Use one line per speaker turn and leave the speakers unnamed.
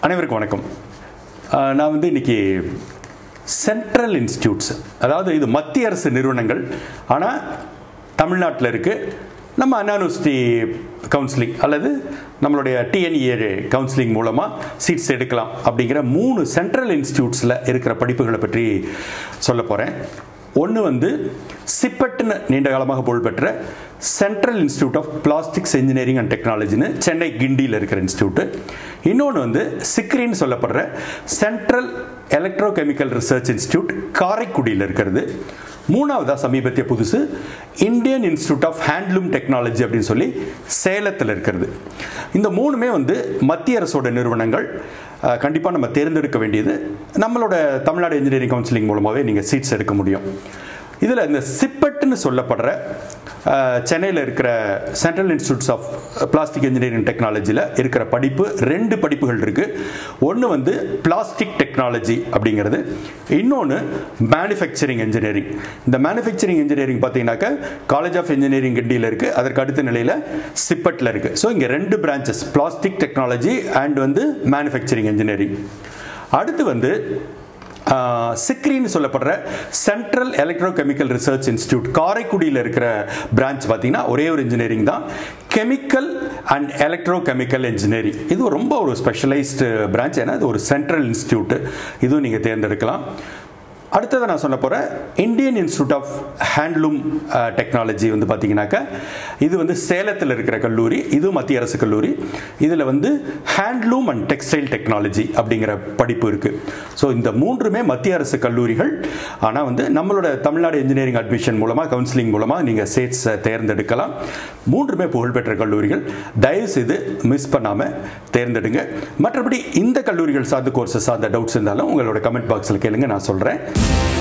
அனைவருக்கும் வணக்கம் அஹ், நான் வந்து இன்னைக்கு சென்ட்ரல் இன்ஸ்டியூட்ஸ் அதாவது இது மத்திய அரசு நிறுவனங்கள் ஆனால் தமிழ்நாட்டில் இருக்குது நம்ம அண்ணா யூனிவர்சிட்டி கவுன்சிலிங் அல்லது நம்மளுடைய டிஎன்இஏ கவுன்சிலிங் மூலமாக சீட்ஸ் எடுக்கலாம் அப்படிங்கிற மூணு சென்ட்ரல் இன்ஸ்டியூட்ஸில் இருக்கிற படிப்புகளை பற்றி சொல்ல போகிறேன் ஒன்று வந்து சிப்பட்னு நீண்ட காலமாக புகழ்பெற்ற central institute of plastics engineering and டெக்னாலஜின்னு சென்னை கிண்டியில் இருக்கிற இன்ஸ்டியூட்டு இன்னொன்று வந்து சிக்ரின்னு சொல்லப்படுற சென்ட்ரல் எலக்ட்ரோகெமிக்கல் ரிசர்ச் இன்ஸ்டியூட் காரைக்குடியில் இருக்கிறது மூணாவதாக சமீபத்திய புதுசு Indian institute of handloom technology அப்படின்னு சொல்லி சேலத்தில் இருக்கிறது இந்த மூணுமே வந்து மத்திய அரசோட நிறுவனங்கள் கண்டிப்பாக நம்ம தேர்ந்தெடுக்க வேண்டியது நம்மளோட தமிழ்நாடு இன்ஜினியரிங் கவுன்சிலிங் மூலமாகவே நீங்கள் சீட்ஸ் எடுக்க முடியும் இதில் இந்த சிப்பட்னு சொல்லப்படுற சென்னையில் இருக்கிற central institutes of plastic engineering டெக்னாலஜியில் இருக்கிற படிப்பு ரெண்டு படிப்புகள் இருக்குது ஒன்று வந்து பிளாஸ்டிக் டெக்னாலஜி அப்படிங்கிறது இன்னொன்று மேனுஃபேக்சரிங் இன்ஜினியரிங் இந்த மேனுஃபேக்சரிங் இன்ஜினியரிங் பார்த்தீங்கன்னாக்கா காலேஜ் ஆஃப் இன்ஜினியரிங் கிண்டியில் இருக்குது அதற்கு அடுத்த நிலையில் சிப்பட்டில் இருக்குது ஸோ இங்கே ரெண்டு பிரான்ச்சஸ் பிளாஸ்டிக் டெக்னாலஜி அண்ட் வந்து மேனுஃபேக்சரிங் இன்ஜினியரிங் அடுத்து வந்து சிக்ரின்னு சொல்லப்படுற சென்ட்ரல் எலக்ட்ரோகெமிக்கல் ரிசர்ச் இன்ஸ்டியூட் காரைக்குடியில் இருக்கிற பிரான்ச் பார்த்தீங்கன்னா ஒரே ஒரு இன்ஜினியரிங் தான் கெமிக்கல் அண்ட் எலக்ட்ரோகெமிக்கல் இன்ஜினியரிங் இது ரொம்ப ஒரு ஸ்பெஷலைஸ்டு பிரான்ச் ஏன்னா இது ஒரு சென்ட்ரல் இன்ஸ்டியூட் இதுவும் நீங்கள் தேர்ந்தெடுக்கலாம் அடுத்தது நான் சொல்ல போகிறேன் Indian institute of handloom technology வந்து பார்த்தீங்கன்னாக்கா இது வந்து சேலத்தில் இருக்கிற கல்லூரி இது மத்திய அரசு கல்லூரி இதில் வந்து ஹேண்ட்லூம் அண்ட் டெக்ஸ்டைல் டெக்னாலஜி அப்படிங்கிற படிப்பு இருக்குது ஸோ இந்த மூன்றுமே மத்திய அரசு கல்லூரிகள் ஆனால் வந்து நம்மளோட தமிழ்நாடு இன்ஜினியரிங் அட்மிஷன் மூலமாக கவுன்சிலிங் மூலமாக நீங்கள் சேட்ஸை தேர்ந்தெடுக்கலாம் மூன்றுமே புகழ்பெற்ற கல்லூரிகள் தயவு செய்து மிஸ் பண்ணாமல் தேர்ந்தெடுங்க மற்றபடி இந்த கல்லூரிகள் சார்ந்த கோர்ஸஸ் சார்ந்த டவுட்ஸ் இருந்தாலும் உங்களோட கமெண்ட் பாக்ஸில் கேளுங்க நான் சொல்கிறேன்